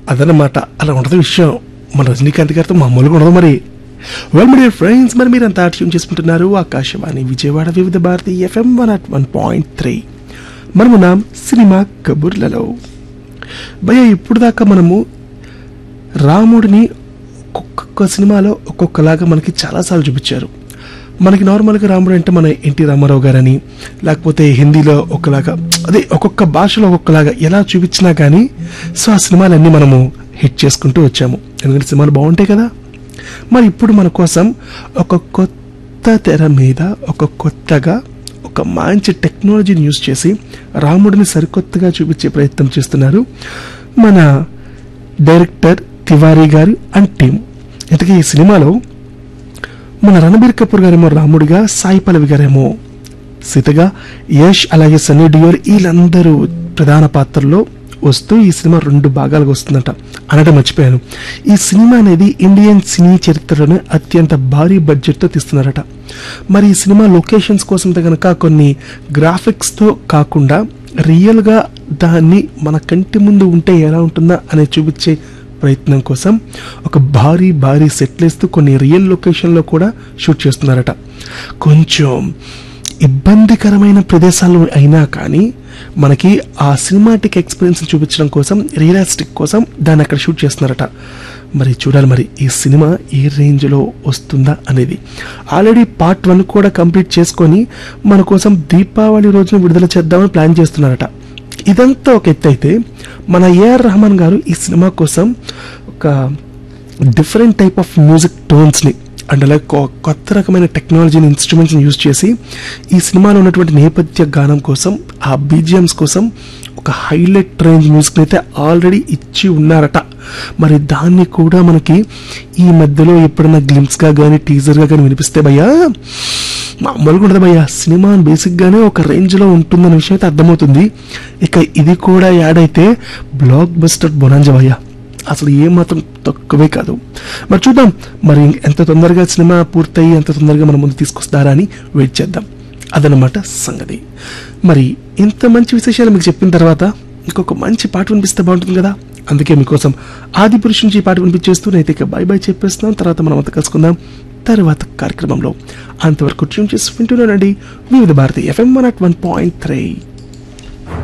అదనమాట అలా ఉండదు విషయం మన రజనీకాంత్ గారితో మామూలుగా ఉండదు మరి వెల్ మై డియర్ ఫ్రెండ్స్ మరి మీరంతా ట్యూన్ చేసుకుంటున్నారు Akashvani Vijayawada Vividh Bharati FM one at one point three మనము నాం సినిమా కబుర్లలో భయ ఇప్పుడు దాకా మనము రాముడిని ఒక్కొక్క సినిమాలో ఒక్కొక్కలాగా మనకి చాలాసార్లు చూపించారు మనకి నార్మల్గా రాముడు అంటే మన ఎన్టీ రామారావు గారని లేకపోతే హిందీలో ఒకలాగా అదే ఒక్కొక్క భాషలో ఒక్కొక్కలాగా ఎలా చూపించినా కానీ సో ఆ సినిమాలన్నీ మనము హిట్ చేసుకుంటూ వచ్చాము ఎందుకంటే సినిమాలు బాగుంటాయి కదా మరి ఇప్పుడు మన కోసం ఒక కొత్త తెర మీద ఒక కొత్తగా ఒక మంచి టెక్నాలజీని యూజ్ చేసి రాముడిని సరికొత్తగా చూపించే ప్రయత్నం చేస్తున్నారు మన డైరెక్టర్ తివారీ గారు అండ్ టీం ఇంతకీ ఈ సినిమాలో మన రణబీర్ కపూర్ గారేమో రాముడిగా సాయి పల్లవి గారేమో సీతగా యష్ అలాగే సన్నీ డియోల్ వీళ్ళందరూ ప్రధాన పాత్రలో వస్తూ ఈ సినిమా రెండు భాగాలుగా వస్తుందట అనడం మర్చిపోయాను ఈ సినిమా అనేది ఇండియన్ సినీ చరిత్రలోనే అత్యంత భారీ బడ్జెట్తో తీస్తున్నారట మరి ఈ సినిమా లొకేషన్స్ కోసం కనుక కొన్ని గ్రాఫిక్స్తో కాకుండా రియల్గా దాన్ని మన కంటి ముందు ఉంటే ఎలా ఉంటుందా అనేది చూపించే ప్రయత్నం కోసం ఒక భారీ భారీ సెట్లేస్తూ కొన్ని రియల్ లొకేషన్లో కూడా షూట్ చేస్తున్నారట కొంచెం ఇబ్బందికరమైన ప్రదేశాలు అయినా కానీ మనకి ఆ సినిమాటిక్ ఎక్స్పీరియన్స్ చూపించడం కోసం రియలిస్టిక్ కోసం దాన్ని అక్కడ షూట్ చేస్తున్నారట మరి చూడాలి మరి ఈ సినిమా ఏ రేంజ్లో వస్తుందా అనేది ఆల్రెడీ పార్ట్ వన్ కూడా కంప్లీట్ చేసుకొని మన కోసం దీపావళి రోజున విడుదల చేద్దామని ప్లాన్ చేస్తున్నారట ఇదంతా ఒక ఎత్తు అయితే మన ఏఆర్ రెహమాన్ గారు ఈ సినిమా కోసం ఒక డిఫరెంట్ టైప్ ఆఫ్ మ్యూజిక్ టోన్స్ని అండ్ అలాగే కొ- కొత్త రకమైన టెక్నాలజీని ఇన్స్ట్రుమెంట్స్ని యూజ్ చేసి ఈ సినిమాలో ఉన్నటువంటి నేపథ్య గానం కోసం ఆ బీజిఎమ్స్ కోసం ఒక హైలైట్ రేంజ్ మ్యూజిక్ని అయితే ఆల్రెడీ ఇచ్చి ఉన్నారట మరి దాన్ని కూడా మనకి ఈ మధ్యలో ఎప్పుడైనా గ్లిమ్స్గా కానీ టీజర్గా కానీ వినిపిస్తే భయ్యా మామూలుగా ఉండదు భయ్యా సినిమా బేసిక్గానే ఒక రేంజ్లో ఉంటుందన్న విషయం అయితే అర్థమవుతుంది ఇక ఇది కూడా యాడ్ అయితే బ్లాక్ బస్టర్ బొనాంజ భయ్యా అసలు ఏమాత్రం తక్కువే కాదు మరి చూద్దాం మరి ఎంత తొందరగా సినిమా పూర్తయి ఎంత తొందరగా మన ముందు తీసుకొస్తారా అని వెయిట్ చేద్దాం అదనమాట సంగతి మరి ఇంత మంచి విశేషాలు మీకు చెప్పిన తర్వాత ఇంకొక మంచి పాట వినిపిస్తే బాగుంటుంది కదా అందుకే మీకోసం ఆది పురుషు నుంచి ఈ పాట వినిపించేస్తూ నేనైతే ఇక బై బై చెప్పేస్తున్నాం తర్వాత మనం అంతా కలుసుకుందాం తర్వాత కార్యక్రమంలో అంతవరకు ట్యూన్ చేసి వింటున్నానండి Vividh Bharati FM one at one point three